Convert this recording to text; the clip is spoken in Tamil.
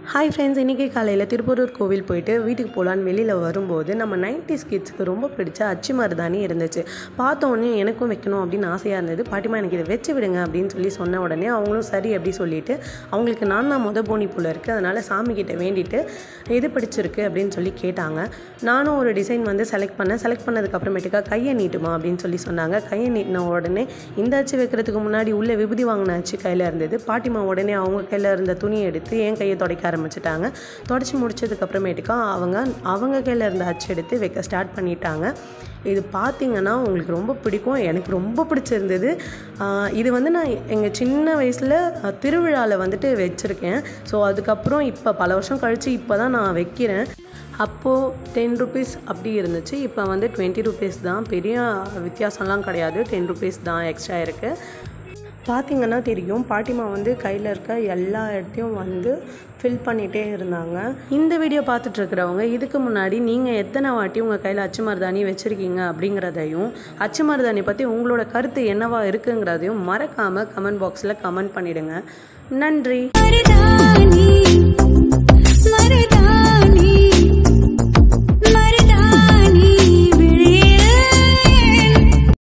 ஹாய் ஃப்ரெண்ட்ஸ் இன்றைக்கி காலையில் திருப்பூரூர் கோவில் போயிட்டு வீட்டுக்கு போகலான்னு வெளியில் வரும்போது நம்ம நைன்டிஸ் கிட்ஸ்க்கு ரொம்ப பிடிச்ச அச்சு மருதாணி இருந்துச்சு பார்த்த உடனே எனக்கும் வைக்கணும் அப்படின்னு ஆசையாக இருந்தது பாட்டிமா எனக்கு இதை வச்சு விடுங்க அப்படின்னு சொல்லி சொன்ன உடனே அவங்களும் சரி அப்படி சொல்லிட்டு அவங்களுக்கு நான் தான் முத போனி போல இருக்குது அதனால் சாமி கிட்ட வேண்டிட்டு எது பிடிச்சிருக்கு அப்படின்னு சொல்லி கேட்டாங்க நானும் ஒரு டிசைன் வந்து செலக்ட் பண்ணேன் செலக்ட் பண்ணதுக்கப்புறமேட்டுக்கா கையை நீட்டுமா அப்படின்னு சொல்லி சொன்னாங்க கையை நீட்டின உடனே இந்த அச்சு வைக்கிறதுக்கு முன்னாடி உள்ளே விபூதி வாங்கின அச்சு கையில் இருந்தது பாட்டிமா உடனே அவங்க கையில் இருந்த துணியை எடுத்து என் கையை துடைக்க ஆரம்பிச்சிட்டாங்க தொடச்சி முடிச்சதுக்கப்புறமேட்டுக்கா அவங்க அவங்க கையில் இருந்த அச்சு எடுத்து வைக்க ஸ்டார்ட் பண்ணிட்டாங்க இது பார்த்தீங்கன்னா உங்களுக்கு ரொம்ப பிடிக்கும் எனக்கு ரொம்ப பிடிச்சிருந்தது ஆஹ் இது வந்து நான் எங்கள் சின்ன வயசில் திருவிழாவில் வந்துட்டு வச்சுருக்கேன் ஸோ அதுக்கப்புறம் இப்போ பல வருஷம் கழித்து இப்போ தான் நான் வைக்கிறேன் அப்போது டென் ருபீஸ் அப்படி இருந்துச்சு இப்போ வந்து டுவெண்ட்டி ருபீஸ் தான் பெரிய வித்தியாசம்லாம் கிடையாது டென் ருபீஸ் தான் எக்ஸ்ட்ரா இருக்குது பார்த்தீங்கன்னா தெரியும் பாட்டிமா வந்து கையில் இருக்க எல்லா இடத்தையும் வந்து ஃபில் பண்ணிகிட்டே இருந்தாங்க இந்த வீடியோ பார்த்துட்டு இருக்கிறவங்க இதுக்கு முன்னாடி நீங்கள் எத்தனை வாட்டி உங்கள் கையில் அச்சு மருதாணி வச்சுருக்கீங்க அப்படிங்கிறதையும் அச்சு மருதாணி பற்றி உங்களோட கருத்து என்னவா இருக்குங்கிறதையும் மறக்காமல் கமெண்ட் பாக்ஸில் கமெண்ட் பண்ணிடுங்க நன்றி மருதாணி மருதாணி